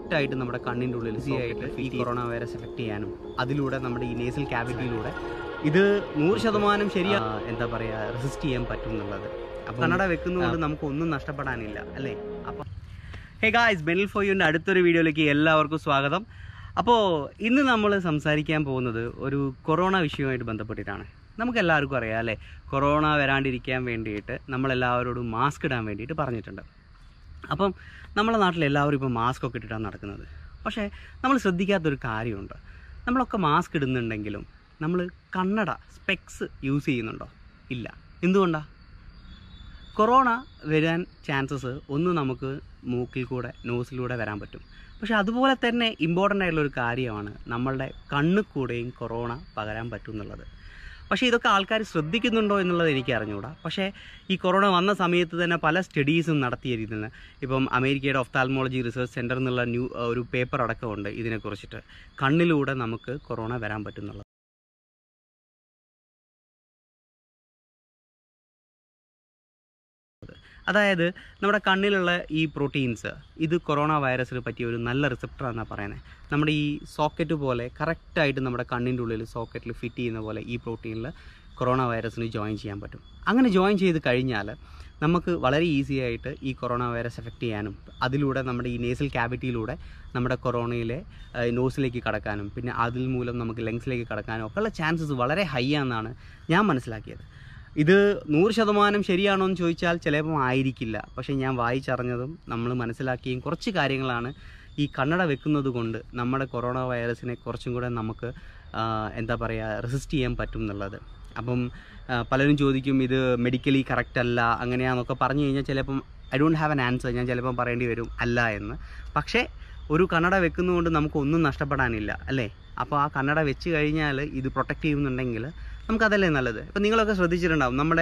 കറക്റ്റായിട്ട് നമ്മുടെ കണ്ണിൻ്റെ ഉള്ളിൽ ആയിട്ട് ഈ കൊറോണ വൈറസ് എഫക്ട് ചെയ്യാനും അതിലൂടെ നമ്മുടെ ഈ നേസൽ ക്യാവിറ്റിയിലൂടെ ഇത് നൂറ് ശതമാനം ശരിയാ എന്താ പറയുക റെസിസ്റ്റ് ചെയ്യാൻ പറ്റും എന്നുള്ളത് അപ്പോൾ കണ്ണട വെക്കുന്നതുകൊണ്ട് നമുക്ക് ഒന്നും നഷ്ടപ്പെടാനില്ല അല്ലേ അപ്പം ഹേ ഗായ്സ് ബെനിൽ ഫോയുവിൻ്റെ അടുത്തൊരു വീഡിയോയിലേക്ക് എല്ലാവർക്കും സ്വാഗതം അപ്പോൾ ഇന്ന് നമ്മൾ സംസാരിക്കാൻ പോകുന്നത് ഒരു കൊറോണ വിഷയവുമായിട്ട് ബന്ധപ്പെട്ടിട്ടാണ് നമുക്ക് എല്ലാവർക്കും അറിയാം അല്ലേ കൊറോണ വരാണ്ടിരിക്കാൻ വേണ്ടിയിട്ട് നമ്മളെല്ലാവരോടും മാസ്ക് ഇടാൻ വേണ്ടിയിട്ട് പറഞ്ഞിട്ടുണ്ട് അപ്പം നമ്മുടെ നാട്ടിൽ എല്ലാവരും ഇപ്പോൾ മാസ്ക് ഒക്കെ ഇട്ടിട്ടാണ് നടക്കുന്നത് പക്ഷേ നമ്മൾ ശ്രദ്ധിക്കാത്തൊരു കാര്യമുണ്ട് നമ്മളൊക്കെ മാസ്ക് ഇടുന്നുണ്ടെങ്കിലും നമ്മൾ കണ്ണട സ്പെക്സ് യൂസ് ചെയ്യുന്നുണ്ടോ ഇല്ല എന്തുകൊണ്ടാണ് കൊറോണ വരാൻ ചാൻസസ് ഒന്ന് നമുക്ക് മൂക്കിൽ കൂടെ നോസിലൂടെ വരാൻ പറ്റും പക്ഷെ അതുപോലെ തന്നെ ഇമ്പോർട്ടൻ്റ് ആയിട്ടുള്ള ഒരു കാര്യമാണ് നമ്മളുടെ കണ്ണിൽ കൂടെയും കൊറോണ പകരാൻ പറ്റും എന്നുള്ളത് പക്ഷേ ഇതൊക്കെ ആൾക്കാർ ശ്രദ്ധിക്കുന്നുണ്ടോ എന്നുള്ളത് എനിക്ക് അറിഞ്ഞുകൂടാ പക്ഷേ ഈ കൊറോണ വന്ന സമയത്ത് തന്നെ പല സ്റ്റഡീസും നടത്തിയിരിക്കുന്നത് ഇപ്പം അമേരിക്കയുടെ ഒഫ്താൽമോളജി റിസർച്ച് സെൻറ്റർ എന്നുള്ള ന്യൂ ഒരു പേപ്പർ അടക്കമുണ്ട് ഇതിനെക്കുറിച്ചിട്ട് കണ്ണിലൂടെ നമുക്ക് കൊറോണ വരാൻ പറ്റുന്നുള്ളത് അതായത് നമ്മുടെ കണ്ണിലുള്ള ഈ പ്രോട്ടീൻസ് ഇത് കൊറോണ വൈറസിന് പറ്റിയ ഒരു നല്ല റിസപ്റ്ററാണെന്നാണ് പറയുന്നത് നമ്മുടെ ഈ സോക്കറ്റ് പോലെ കറക്റ്റായിട്ട് നമ്മുടെ കണ്ണിൻ്റെ ഉള്ളിൽ സോക്കറ്റിൽ ഫിറ്റ് ചെയ്യുന്ന പോലെ ഈ പ്രോട്ടീനിൽ കൊറോണ വൈറസിന് ജോയിൻ ചെയ്യാൻ പറ്റും അങ്ങനെ ജോയിൻ ചെയ്ത് കഴിഞ്ഞാൽ നമുക്ക് വളരെ ഈസി ആയിട്ട് ഈ കൊറോണ വൈറസ് എഫക്റ്റ് ചെയ്യാനും അതിലൂടെ നമ്മുടെ ഈ നേസൽ ക്യാവിറ്റിയിലൂടെ നമ്മുടെ കൊറോണയിലെ നോസിലേക്ക് കടക്കാനും പിന്നെ അതിൽ മൂലം നമുക്ക് ലങ്സിലേക്ക് കടക്കാനും ഒക്കെയുള്ള ചാൻസസ് വളരെ ഹൈ ആണെന്നാണ് ഞാൻ മനസ്സിലാക്കിയത് ഇത് നൂറ് ശതമാനം ശരിയാണോ എന്ന് ചോദിച്ചാൽ ചിലപ്പം ആയിരിക്കില്ല പക്ഷേ ഞാൻ വായിച്ചറിഞ്ഞതും നമ്മൾ മനസ്സിലാക്കിയും കുറച്ച് കാര്യങ്ങളാണ് ഈ കണ്ണട വെക്കുന്നത് കൊണ്ട് നമ്മുടെ കൊറോണ വൈറസിനെ കുറച്ചും കൂടെ നമുക്ക് ആ, എന്താ പറയുക റെസിസ്റ്റ് ചെയ്യാൻ പറ്റും എന്നുള്ളത് അപ്പം ആ, പലരും ചോദിക്കും ഇത് മെഡിക്കലി കറക്റ്റ് അല്ല അങ്ങനെയാണെന്നൊക്കെ പറഞ്ഞു കഴിഞ്ഞാൽ ചിലപ്പം I don't have an answer ഞാൻ ചിലപ്പം പറയേണ്ടി വരും അല്ല എന്ന് പക്ഷേ ഒരു കണ്ണട വെക്കുന്നതുകൊണ്ട് നമുക്ക് ഒന്നും നഷ്ടപ്പെടാനില്ല അല്ലേ അപ്പോൾ ആ കണ്ണട വെച്ച് കഴിഞ്ഞാൽ ഇത് പ്രൊട്ടക്റ്റ് ചെയ്യുന്നുണ്ടെങ്കിൽ നമുക്കതല്ലേ നല്ലത് ഇപ്പം നിങ്ങളൊക്കെ ശ്രദ്ധിച്ചിട്ടുണ്ടാവും നമ്മുടെ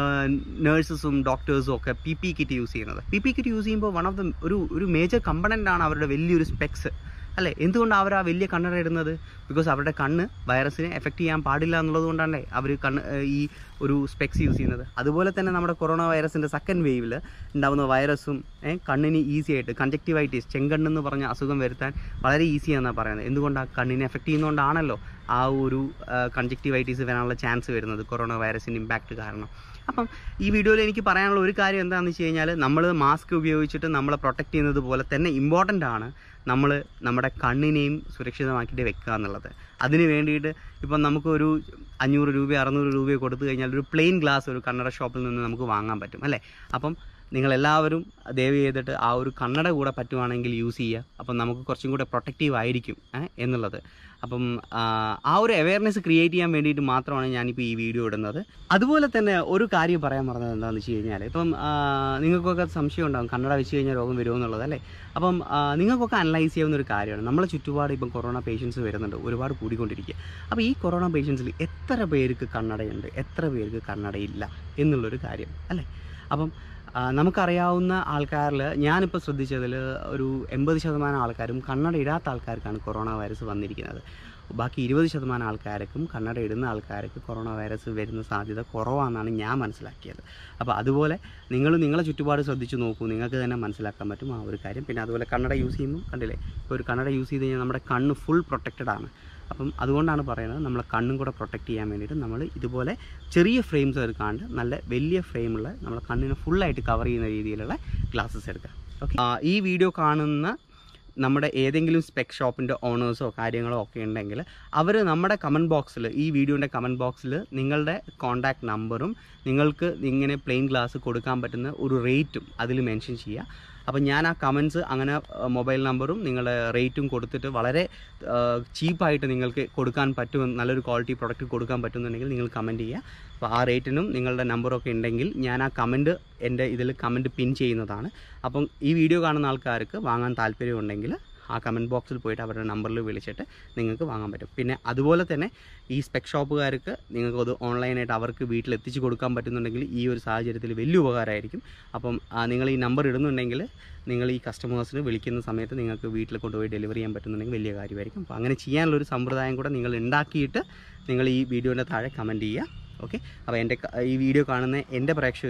നേഴ്സസും ഡോക്ടേഴ്സും ഒക്കെ പി പി കിറ്റ് യൂസ് ചെയ്യുന്നത് പി പി കിറ്റ് യൂസ് ചെയ്യുമ്പോൾ വൺ ഓഫ് ദ ഒരു ഒരു മേജർ കമ്പണൻ്റ് ആണ് അവരുടെ വലിയൊരു സ്പെക്സ് അല്ലേ എന്തുകൊണ്ടാണ് അവർ ആ വലിയ കണ്ണട ഇടുന്നത് ബിക്കോസ് അവരുടെ കണ്ണ് വൈറസിനെ എഫക്റ്റ് ചെയ്യാൻ പാടില്ല എന്നുള്ളത് കൊണ്ടാണേ അവർ കണ്ണ് ഏഹ് ഈ ഒരു സ്പെക്സ് യൂസ് ചെയ്യുന്നത് അതുപോലെ തന്നെ നമ്മുടെ കൊറോണ വൈറസിൻ്റെ സെക്കൻഡ് വേവിൽ ഉണ്ടാകുന്ന വൈറസും ഏഹ് കണ്ണിന് ഈസി ആയിട്ട് കൺജക്റ്റീവൈറ്റീസ് ചെങ്കണ്ണെന്ന് പറഞ്ഞ അസുഖം വരുത്താൻ വളരെ ഈസിയാണെന്നാണ് പറയുന്നത് എന്തുകൊണ്ടാണ് കണ്ണിനെ എഫക്റ്റ് ചെയ്യുന്നതുകൊണ്ടാണല്ലോ ആ ഒരു കൺജക്റ്റീവൈറ്റീസ് വരാനുള്ള ചാൻസ് വരുന്നത് കൊറോണ വൈറസിൻ്റെ ഇമ്പാക്റ്റ് കാരണം അപ്പം ഈ വീഡിയോയിൽ എനിക്ക് പറയാനുള്ള ഒരു കാര്യം എന്താണെന്ന് വെച്ച് കഴിഞ്ഞാൽ നമ്മൾ മാസ്ക് ഉപയോഗിച്ചിട്ട് നമ്മളെ പ്രൊട്ടക്റ്റ് ചെയ്യുന്നത് പോലെ തന്നെ ഇമ്പോർട്ടൻ്റ് ആണ് നമ്മൾ നമ്മുടെ കണ്ണിനെയും സുരക്ഷിതമാക്കിയിട്ട് വെക്കുക എന്നുള്ളത് അതിന് വേണ്ടിയിട്ട് ഇപ്പം നമുക്കൊരു അഞ്ഞൂറ് രൂപ അറുന്നൂറ് രൂപയോ കൊടുത്തു കഴിഞ്ഞാൽ ഒരു പ്ലെയിൻ ഗ്ലാസ് ഒരു കണ്ണട ഷോപ്പിൽ നിന്ന് നമുക്ക് വാങ്ങാൻ പറ്റും അല്ലേ അപ്പം നിങ്ങളെല്ലാവരും ദയവ് ചെയ്തിട്ട് ആ ഒരു കണ്ണട കൂടെ പറ്റുവാണെങ്കിൽ യൂസ് ചെയ്യുക അപ്പം നമുക്ക് കുറച്ചും കൂടെ പ്രൊട്ടക്റ്റീവ് ആയിരിക്കും ഏ, എന്നുള്ളത് അപ്പം ആ, ആ ഒരു അവയർനെസ് ക്രിയേറ്റ് ചെയ്യാൻ വേണ്ടിയിട്ട് മാത്രമാണ് ഞാനിപ്പോൾ ഈ വീഡിയോ ഇടുന്നത് അതുപോലെ തന്നെ ഒരു കാര്യം പറയാൻ പറഞ്ഞത് എന്താണെന്ന് വെച്ച് കഴിഞ്ഞാൽ ഇപ്പം ആ, നിങ്ങൾക്കൊക്കെ സംശയം ഉണ്ടാകും കണ്ണട വെച്ച് കഴിഞ്ഞാൽ രോഗം വരുമോ എന്നുള്ളത് അല്ലേ അപ്പം ആ, നിങ്ങൾക്കൊക്കെ അനലൈസ് ചെയ്യാവുന്ന ഒരു കാര്യമാണ് നമ്മളെ ചുറ്റുപാട് ഇപ്പം കൊറോണ പേഷ്യൻസ് വരുന്നുണ്ട് ഒരുപാട് കൂടിക്കൊണ്ടിരിക്കുക അപ്പോൾ ഈ കൊറോണ പേഷ്യൻസിൽ എത്ര പേർക്ക് കണ്ണടയുണ്ട് എത്ര പേർക്ക് കണ്ണടയില്ല എന്നുള്ളൊരു കാര്യം അല്ലേ അപ്പം ആ, നമുക്കറിയാവുന്ന ആൾക്കാരിൽ ഞാനിപ്പോൾ ശ്രദ്ധിച്ചതിൽ ഒരു എൺപത് ശതമാനം ആൾക്കാരും കണ്ണട ഇടാത്ത ആൾക്കാർക്കാണ് കൊറോണ വൈറസ് വന്നിരിക്കുന്നത് ബാക്കി ഇരുപത് ശതമാനം ആൾക്കാർക്കും കണ്ണട ഇടുന്ന ആൾക്കാർക്ക് കൊറോണ വൈറസ് വരുന്ന സാധ്യത കുറവാണെന്നാണ് ഞാൻ മനസ്സിലാക്കിയത് അപ്പോൾ അതുപോലെ നിങ്ങൾ നിങ്ങളെ ചുറ്റുപാട് ശ്രദ്ധിച്ച് നോക്കൂ നിങ്ങൾക്ക് തന്നെ മനസ്സിലാക്കാൻ പറ്റും ആ ഒരു കാര്യം പിന്നെ അതുപോലെ കണ്ണട യൂസ് ചെയ്യുമ്പോൾ കണ്ടില്ലേ ഇപ്പോൾ ഒരു കണ്ണട യൂസ് ചെയ്ത് കഴിഞ്ഞാൽ നമ്മുടെ കണ്ണ് ഫുൾ പ്രൊട്ടക്റ്റഡ് ആണ് അപ്പം അതുകൊണ്ടാണ് പറയുന്നത് നമ്മളെ കണ്ണും കൂടെ പ്രൊട്ടക്റ്റ് ചെയ്യാൻ വേണ്ടിയിട്ട് നമ്മൾ ഇതുപോലെ ചെറിയ ഫ്രെയിംസ് എടുക്കാണ്ട് നല്ല വലിയ ഫ്രെയിമുള്ള നമ്മളെ കണ്ണിനെ ഫുള്ളായിട്ട് കവർ ചെയ്യുന്ന രീതിയിലുള്ള ഗ്ലാസ്സസ് എടുക്കുക ഓക്കെ ഈ വീഡിയോ കാണുന്ന നമ്മുടെ ഏതെങ്കിലും സ്പെക് ഷോപ്പിൻ്റെ ഓണേഴ്സോ കാര്യങ്ങളോ ഒക്കെ ഉണ്ടെങ്കിൽ അവർ നമ്മുടെ കമൻറ്റ് ബോക്സിൽ ഈ വീഡിയോൻ്റെ കമൻറ്റ് ബോക്സിൽ നിങ്ങളുടെ കോൺടാക്ട് നമ്പറും നിങ്ങൾക്ക് ഇങ്ങനെ പ്ലെയിൻ ഗ്ലാസ് കൊടുക്കാൻ പറ്റുന്ന ഒരു റേറ്റും അതിൽ മെൻഷൻ ചെയ്യുക അപ്പം ഞാൻ ആ കമൻസ് അങ്ങനെ മൊബൈൽ നമ്പറും നിങ്ങളുടെ റേറ്റും കൊടുത്തിട്ട് വളരെ ചീപ്പായിട്ട് നിങ്ങൾക്ക് കൊടുക്കാൻ പറ്റും നല്ലൊരു ക്വാളിറ്റി പ്രൊഡക്റ്റ് കൊടുക്കാൻ പറ്റുന്നുണ്ടെങ്കിൽ നിങ്ങൾ കമൻറ്റ് ചെയ്യുക അപ്പോൾ ആ റേറ്റിനും നിങ്ങളുടെ നമ്പറൊക്കെ ഉണ്ടെങ്കിൽ ഞാൻ ആ കമൻറ്റ് എൻ്റെ ഇതിൽ കമൻറ്റ് പിൻ ചെയ്യുന്നതാണ് അപ്പം ഈ വീഡിയോ കാണുന്ന ആൾക്കാർക്ക് വാങ്ങാൻ താല്പര്യമുണ്ടെങ്കിൽ ആ കമൻറ്റ് ബോക്സിൽ പോയിട്ട് അവരുടെ നമ്പറിൽ വിളിച്ചിട്ട് നിങ്ങൾക്ക് വാങ്ങാൻ പറ്റും പിന്നെ അതുപോലെ തന്നെ ഈ സ്പെക് ഷോപ്പുകാർക്ക് നിങ്ങൾക്ക് അത് ഓൺലൈനായിട്ട് അവർക്ക് വീട്ടിൽ എത്തിച്ച് കൊടുക്കാൻ പറ്റുന്നുണ്ടെങ്കിൽ ഈ ഒരു സാഹചര്യത്തിൽ വലിയ ഉപകാരമായിരിക്കും അപ്പം ആ, നിങ്ങൾ ഈ നമ്പർ ഇടുന്നുണ്ടെങ്കിൽ നിങ്ങൾ ഈ കസ്റ്റമേഴ്സിന് വിളിക്കുന്ന സമയത്ത് നിങ്ങൾക്ക് വീട്ടിൽ കൊണ്ടുപോയി ഡെലിവറി ചെയ്യാൻ പറ്റുന്നുണ്ടെങ്കിൽ വലിയ കാര്യമായിരിക്കും അപ്പോൾ അങ്ങനെ ചെയ്യാനുള്ള ഒരു സമ്പ്രദായം കൂടെ നിങ്ങൾ ഉണ്ടാക്കിയിട്ട് നിങ്ങൾ ഈ വീഡിയോൻ്റെ താഴെ കമൻറ്റ് ചെയ്യുക ഓക്കെ അപ്പോൾ എൻ്റെ ക- ഈ വീഡിയോ കാണുന്ന എൻ്റെ പ്രേക്ഷകരും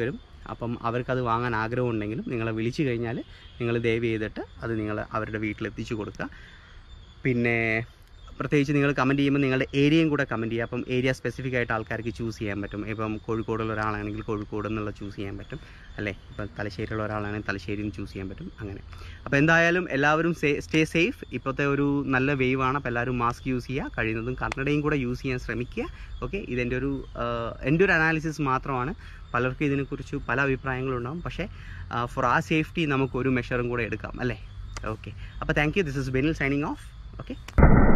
അപ്പം അവർക്കത് വാങ്ങാൻ ആഗ്രഹമുണ്ടെങ്കിലും നിങ്ങളെ വിളിച്ചു കഴിഞ്ഞാൽ നിങ്ങൾ ദയവ് ചെയ്തിട്ട് അത് നിങ്ങൾ അവരുടെ വീട്ടിലെത്തിച്ചു കൊടുക്കുക പിന്നെ പ്രത്യേകിച്ച് നിങ്ങൾ കമൻറ്റ് ചെയ്യുമ്പോൾ നിങ്ങളുടെ ഏരിയയും കൂടെ കമൻറ്റ് ചെയ്യുക അപ്പം ഏരിയ സ്പെസിഫിക് ആയിട്ട് ആൾക്കാർക്ക് ചൂസ് ചെയ്യാൻ പറ്റും ഇപ്പം കോഴിക്കോടുള്ള ഒരാളാണെങ്കിൽ കോഴിക്കോട് എന്നുള്ള ചൂസ് ചെയ്യാൻ പറ്റും അല്ലേ ഇപ്പം തലശ്ശേരിയുള്ള ഒരാളാണെങ്കിൽ തലശ്ശേരി എന്ന് ചൂസ് ചെയ്യാൻ പറ്റും അങ്ങനെ അപ്പോൾ എന്തായാലും എല്ലാവരും സ്റ്റേ സേഫ് ഇപ്പോഴത്തെ ഒരു നല്ല വേവ് ആണ് അപ്പോൾ എല്ലാവരും മാസ്ക് യൂസ് ചെയ്യുക കഴിയുന്നതും കണ്ണടയും കൂടെ യൂസ് ചെയ്യാൻ ശ്രമിക്കുക ഓക്കെ ഇതെൻ്റെ ഒരു ആഹ്, എൻ്റെ ഒരു അനാലിസിസ് മാത്രമാണ് പലർക്കും ഇതിനെക്കുറിച്ച് പല അഭിപ്രായങ്ങളുണ്ടാകും പക്ഷേ ഫോർ ആ സേഫ്റ്റി നമുക്ക് ഒരു മെഷറും കൂടെ എടുക്കാം അല്ലേ ഓക്കെ അപ്പോൾ thank you this is Benil signing off okay